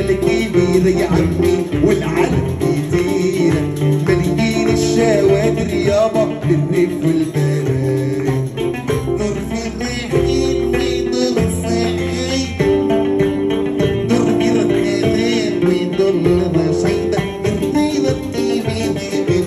الكبير يا عمي والعلم كتير مليين الشوادر يابا بالريف والبلد نور في الريحين ويضل الصعيد نور في الريحين ويضل الرصيدة الريضة التيمين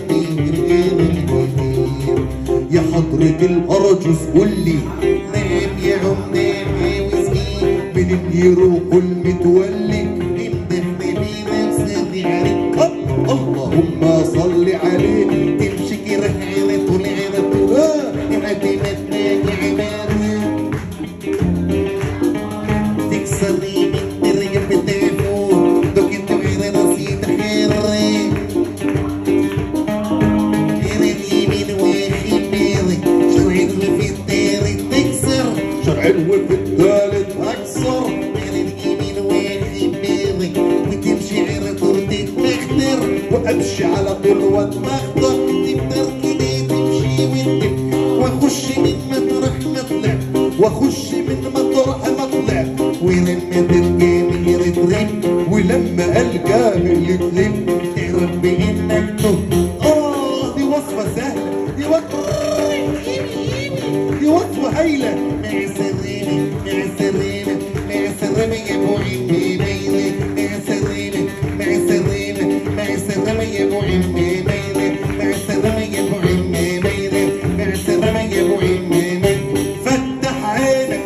يا حضرة الأرجوز قولي نام يا عم نام يا وزني من يروحوا المتولي امدحني بنفسي عليك اللهم صل عليه تمشي كده حيلة طول عينة طول اعتمدنا يا عبادي تكسري من الرجل بتاعه دوك انت غير نصيب حيري شرع الوفي الثالث اكثر وتمشي غير طردي تختر وامشي على طول واتمخضر تقدر كده تمشي وتدب واخش من مطرح ما طلع واخش من مطرح ما طلع ولما تلقاني يرترم ولما القاني يتلم تعرف بانك تهت اه دي وصفه سهله دي وصفه دي وصفه هايله مع سريني مع سريني مع سريني يا ابو عمي ميلي مع سريني مع سريني مع سريني يا ابو عمي ميلي مع سريني يا ابو عمي ميلي مع سريني يا ابو عمي ميلي فتح عينك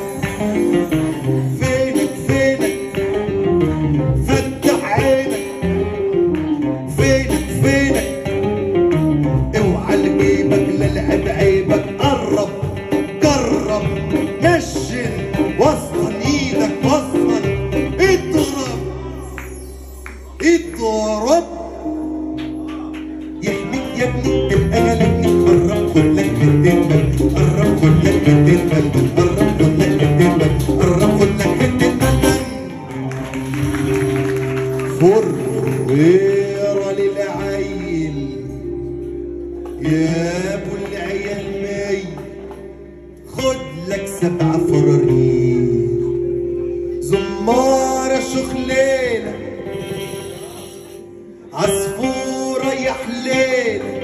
فينك فينك فتح عينك فينك فينك اوعى لجيبك للعب عيبك قرب جرب نشن وصل ايدك وصل اضرب اضرب يحميك يا ابني تبقى جالبني قرب كلك بالدنبل قرب كلك بالدنبل قرب كلك بالدنبل قرب كلك بالدنبل فريرة للعيل يا ابو العيال مي خد لك سبع فرارير زمارة شخليلة عصفورة يا حليلة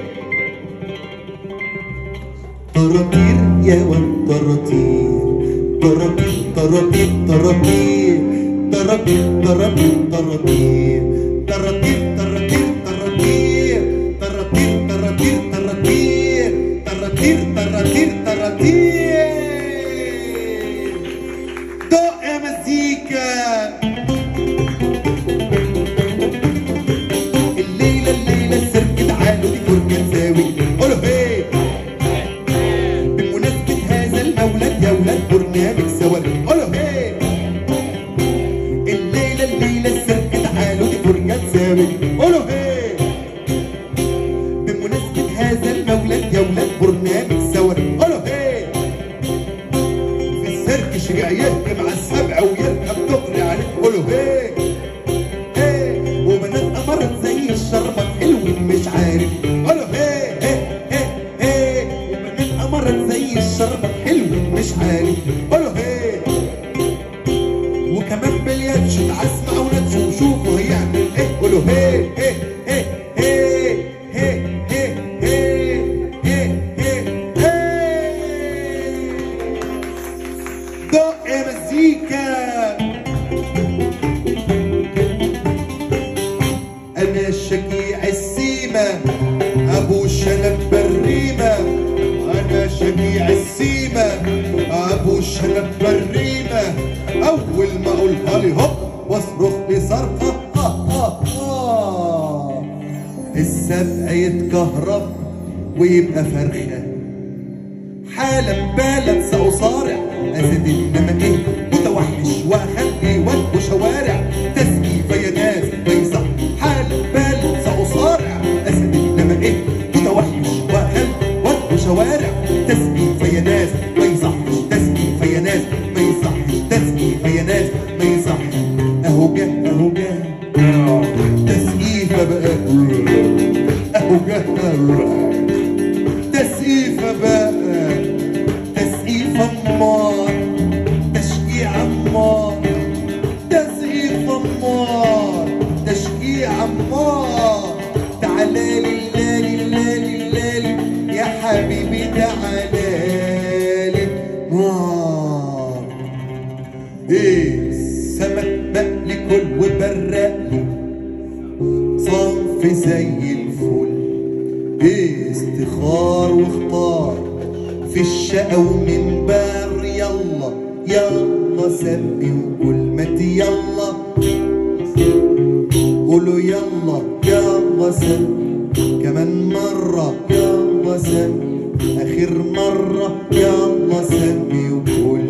طراطير يا واد طراطير طراطير طراطير طراطير طراطير طراطير طراطير طراطير طراطير طراطير طراطير طراطير طراطير طراطير طراطير طراطير دق يا مزيكا الليلة الليلة السيرك العالي دي فرجة تساوي قولوا هي بمناسبة هذا المولد يا ولاد برنامج سوا قولوا هي الليلة الليلة السيرك تعالوا دي فرجة تساوي قولوا هي بمناسبة هذا المولد يا ولاد برنامج سوا قولوا هي في السيرك شجاع يهجم على السبع ويركب دغري عليه قولوا هي هي وبنات أمرت زي الشربة حلو مش عارف قولوا هي هي هي هي وبنات أمرت زي الشربة حلو مش عارف قولوا هي وكمان بلياتش اسمع ونفسه وشوفوا هيعمل ايه قولوا هي هي هي هي هي هي هي هي هي دق مزيكا انا شجيع السيمة ابو شنب بالريمة انا شجيع السيمة ابو شنب بالريمة اول ما اقولها لي هوب واصرخ بصرخة آه آه آه السبع يتكهرب ويبقى فرخة حالا بالا سأصارع أزيد إنما إيه متوحش وأخلي وأنكو شوارع تسقيف يا ناس ما يصح حالا بالا سأصارع أزيد إنما إيه متوحش وأخلي وأنكو شوارع تسقيف يا ناس ما يصحش تسقيف يا ناس ما يصحش تسقيف يا ناس ما يصحش أهو جه أهو جه تسقيفة بقى أهو جه تسقيفة بقى تسقيفة أمار تشجيع أمار تسقيفة أمار كل وبرق لي صنف زي الفل استخار واختار في الشقا ومن بار يلا يلا سبي وكل مت يلا قولوا يلا يلا سبي كمان مرة يلا سبي آخر مرة يلا سبي وكل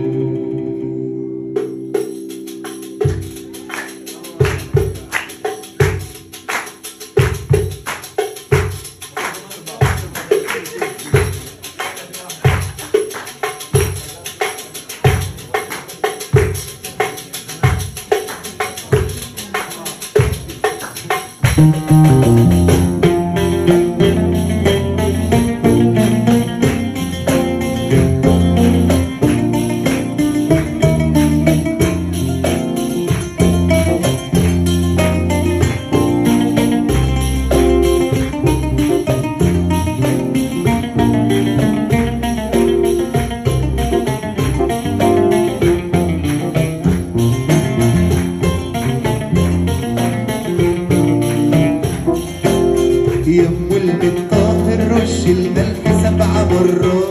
يم الطاهر رش الملح سبع مرات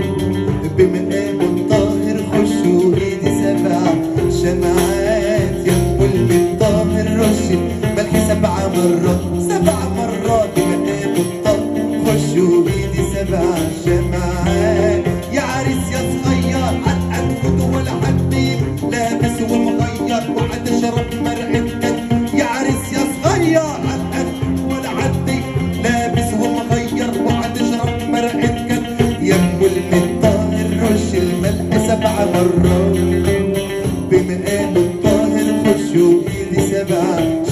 بمقام الطاهر خش وايدي سبع شمعات يم الطاهر رش الملح سبع مرات سبع مرات بمقام الطاهر خش وايدي سبع شمعات يا عريس يا صغير عتقد خد ولا حبيب لابس ومغير وحد شرب مرقتك يا عريس يا صغير عتقد ولا عدي لابس ومغير وحد شرب مرقتك يا ام الطاهر رش الملح سبع مرات بمقام الطاهر خش وايدي سبع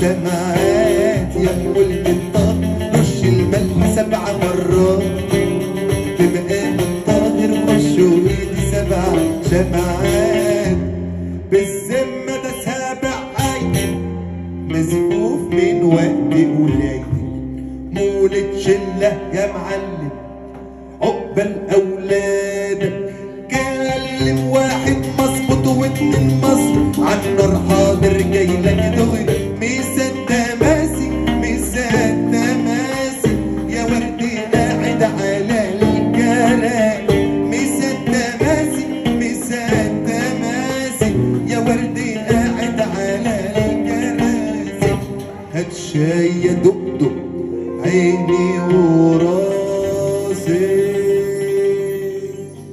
شمعات يا ام الطاهر رش الملح سبع مرات بمقام الطاهر خش وايدي سبع شمعات بالذمة ده سابع عين مزفوف من وقت قليل مولد شلة يا معلم عقبال أولادك كلم واحد مظبوط واتنين مصر عالنار حاضر جاي لك دغري ميزان تماسي ميزان تماسي يا وردي قاعد على الكلام ميزان تماسي ميزان تماسي يا وردي قاعد على الكراسي هات شاي يا دقدق عيني وراسي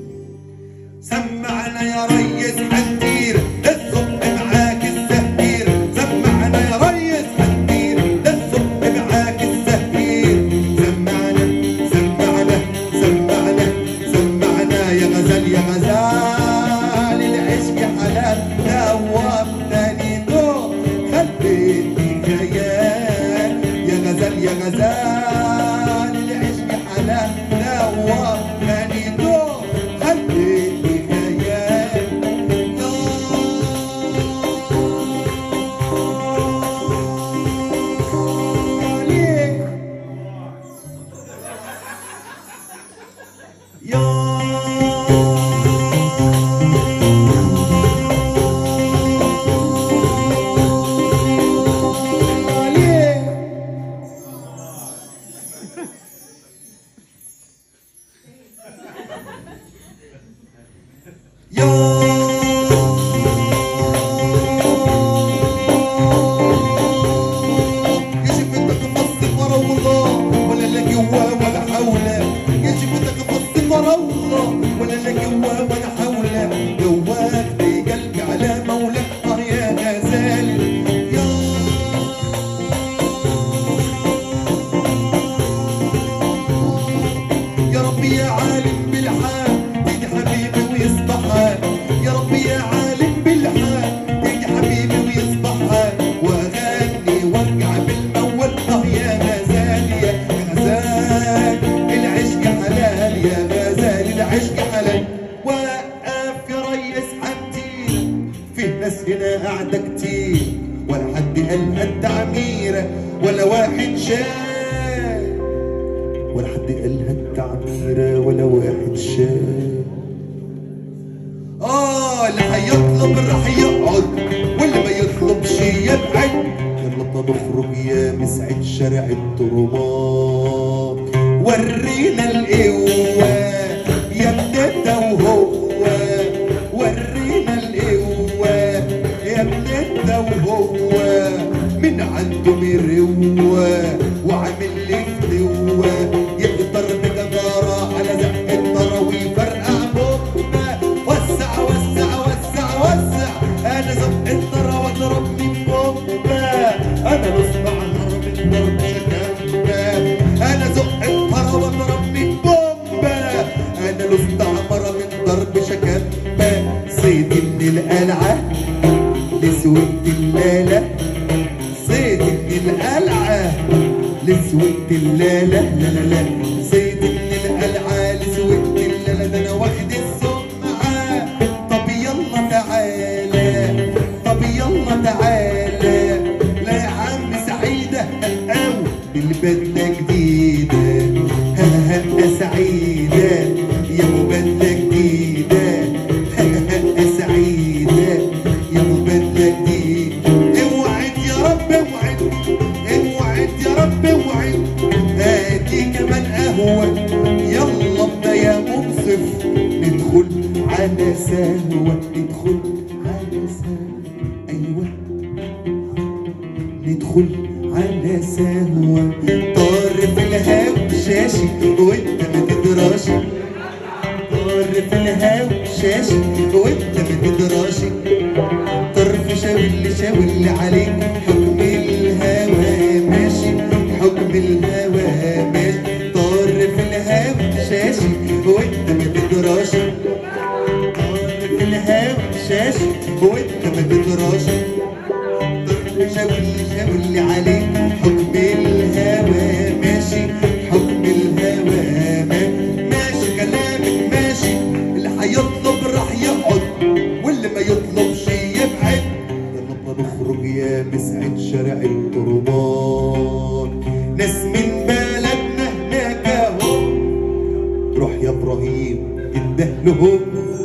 سمعنا يا ريس حنتير للصبح معاك الزهير سمعنا يا ريس حنتير للصبح معاك الزهير سمعنا سمعنا سمعنا سمعنا يا غزال يا غزال العشق حلال دوبتني دو خليتني خيال يا غزال يا غزال العشق حلال دوبتني دو خليتني خيال يجب انك تصدق ورا الله ولا لا جوا ولا حول يجب انك تصدق ورا الله ولا لا جوا ولا حول جواك دي قلبي على مولاك اه يا غزال يا يا ربي يا عالم بالحال تيجي حبيبي ويصبح حال يا ربي يا عالم بالحال تيجي حبيبي ويصبح حال واغني وارجع بالمول اه يا غزال يا غزال العشق حلال يا غزال العشق حلال وقف يا ريس حمدي في ناس هنا قاعدة كتير ولا حد قال التعميرة ولا واحد شاف ولا حد قالها التعميرة ولا واحد شاف آه اللي هيطلب راح يقعد واللي ما يطلبش شي يبعد يلا نخرج يا مسعد شارع الترمات ورينا القوة يا ابنتنا وهو ورينا القوة يا ابنتنا وهو من عنده مروة وعامل لي فتوة يقدر بجدارة على زق النار ويفرقع بومبا وسع وسع وسع وسع انا زق النار واضرب من بومبا انا نصنع النار من ضرب شكامبا انا زق النار واضرب من بومبا انا مستعمرة من ضرب شكامبا صيد من القلعة لسوة اللالة صيد من القلعة لسوة اللالة لا لا لا صيد من القلعة لسوة اللالة ده انا واخد السمعة طب يلا تعالى طب يلا تعالى لا يا عم سعيدة أو البدلة جديدة ها ها ها سعيدة يا ابو بدلة جديدة ها ها ها سعيدة يا ابو بدلة جديدة اوعد يا رب اوعد اوعد يا رب اوعد هاتي كمان قهوة يلا ابدا يا منصف ندخل على سهوة ندخل على سهوة ايوه ندخل على سهوة طار في الهوا شاشي وانت ما تدراش طار في الهوا شاشي وانت ما تدراش طرف شاول شاول عليك حكم الهوى ماشي حكم الهوى ماشي طار في الهوا شاشي وانت ما تدراش طار في الهوا شاشي وانت ما تدراش شاول شاول عليك حكم الهوى ماشي حكم الهوى ما- ماشي كلامك ماشي اللي هيطلب راح يقعد واللي ما يطلبش يبعد يلا نخرج يا مسعد شارع التربات ناس من بلدنا هناك اهو روح يا ابراهيم انده لهم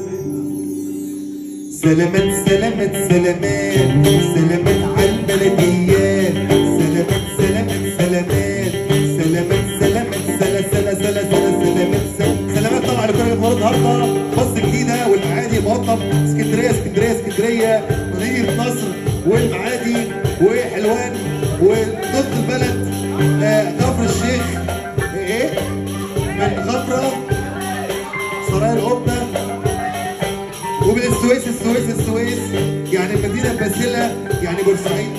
سلامات سلامات سلامات سلامات على البلديات سلامات سلامات سلامات سلامات سلامات سلا سلا سلا سلا سلامات سلا- سلامات طبعا لكل الجمهور النهارده مصر الجديده والمعادي مقطم اسكندريه اسكندريه اسكندريه مدينه نصر والمعادي وحلوان وضد البلد آه، كفر الشيخ ايه من خضره سرايا القبه ومن السويس السويس السويس يعني المدينة الباسلة يعني بورسعيد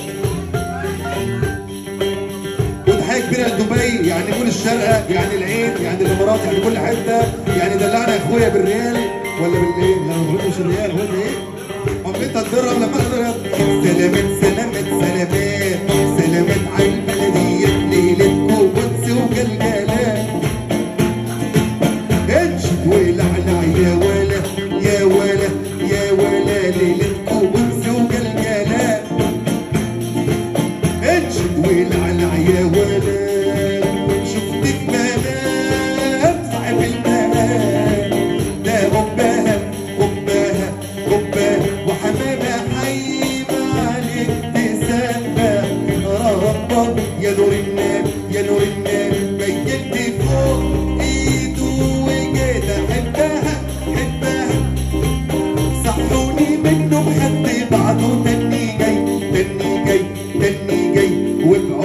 وتحية كبيرة لدبي يعني مول الشارقة يعني العين يعني الإمارات يعني كل حتة يعني دلعنا يا أخويا بالريال ولا بالإيه؟ لا ما قلتش الريال قلت إيه؟ عملتها تضرب لما أقدر سلامات سلامات سلامات سلامات على البلدية ليلتكم قدس وجلجلات انشد ولعلع يا ولا يا ولا يا ولا ليلتكم قدس وجلجلات انشد ولعلع يا ولا شفتك منام صاحب المنام ده قبها قبها قبها وحمامة حيبة عليك تسبح ربك يا نور النار يا نور النار بينت فوق ايده وجيت احبها احبها صحوني منه بحد بعده تاني جاي تاني جاي تاني جاي وبعد